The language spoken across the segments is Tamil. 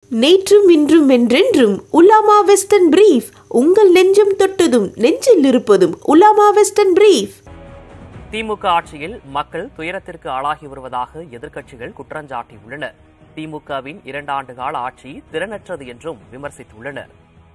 நேற்றும் இன்றும் என்றென்றும் உலாமா வெஸ்டர்ன் பிரீஃப் உங்கள் நெஞ்சம் தொட்டதும் நெஞ்சில் இருப்பதும் உலாமா வெஸ்டர்ன் பிரீஃப் திமுக ஆட்சியில் மக்கள் துயரத்திற்கு ஆளாகி வருவதாக எதிர்க்கட்சிகள் குற்றஞ்சாட்டியுள்ளனர் திமுகவின் இரண்டாண்டு கால ஆட்சி திறனற்றது என்றும் விமர்சித்துள்ளனர்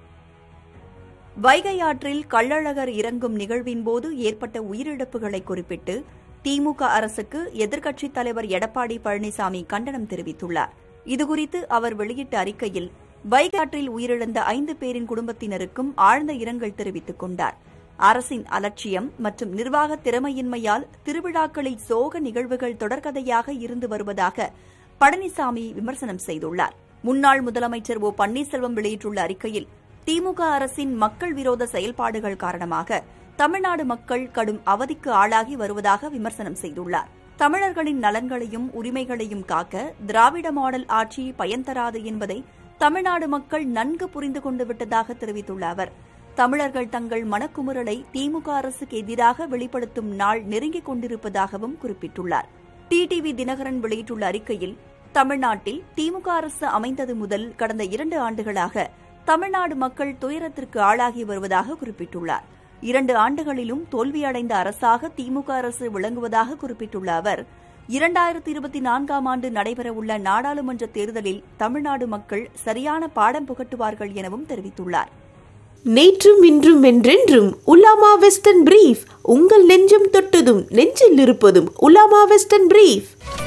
வைகை ஆற்றில் கள்ளழகர் இறங்கும் நிகழ்வின் போது ஏற்பட்ட உயிரிழப்புகளை குறிப்பிட்டு திமுக அரசுக்கு எதிர்க்கட்சித் தலைவர் எடப்பாடி பழனிசாமி கண்டனம் தெரிவித்துள்ளார் இதுகுறித்து அவர் வெளியிட்ட அறிக்கையில் வைகை ஆற்றில் உயிரிழந்த ஐந்து பேரின் குடும்பத்தினருக்கும் ஆழ்ந்த இரங்கல் தெரிவித்துக் கொண்டார் அரசின் அலட்சியம் மற்றும் நிர்வாக திறமையின்மையால் திருவிழாக்களில் சோக நிகழ்வுகள் தொடர்கதையாக இருந்து வருவதாக பழனிசாமி விமர்சனம் செய்துள்ளார் முன்னாள் முதலமைச்சர் ஓ பன்னீர்செல்வம் வெளியிட்டுள்ள அறிக்கையில் திமுக அரசின் மக்கள் விரோத செயல்பாடுகள் காரணமாக தமிழ்நாடு மக்கள் கடும் அவதிக்கு ஆளாகி வருவதாக விமர்சனம் செய்துள்ளார் தமிழர்களின் நலன்களையும் உரிமைகளையும் காக்க திராவிட மாடல் ஆட்சி பயன் தராது என்பதை தமிழ்நாடு மக்கள் நன்கு புரிந்து கொண்டு விட்டதாக தெரிவித்துள்ள அவர் தமிழர்கள் தங்கள் மனக்குமுறலை திமுக அரசுக்கு எதிராக வெளிப்படுத்தும் நாள் நெருங்கிக் கொண்டிருப்பதாகவும் குறிப்பிட்டுள்ளார் டிடிவி தினகரன் வெளியிட்டுள்ள அறிக்கையில் தமிழ்நாட்டில் திமுக அரசு அமைந்தது முதல் கடந்த இரண்டு ஆண்டுகளாக தமிழ்நாடு மக்கள் துயரத்திற்கு ஆளாகி வருவதாக குறிப்பிட்டுள்ளார் இரண்டு ஆண்டுகளிலும் தோல்வியடைந்த அரசாக திமுக அரசு விளங்குவதாக குறிப்பிட்டுள்ள அவர் இரண்டாயிரத்தி இருபத்தி நான்காம் ஆண்டு நடைபெறவுள்ள நாடாளுமன்ற தேர்தலில் தமிழ்நாடு மக்கள் சரியான பாடம் புகட்டுவார்கள் எனவும் தெரிவித்துள்ளார் நேற்றும் இன்றும் என்றென்றும் உலாமா வெஸ்டர்ன் பிரீஃப் உங்கள் நெஞ்சம் தொட்டதும் நெஞ்சில் இருப்பதும் உலாமா வெஸ்டர்ன் பிரீஃப்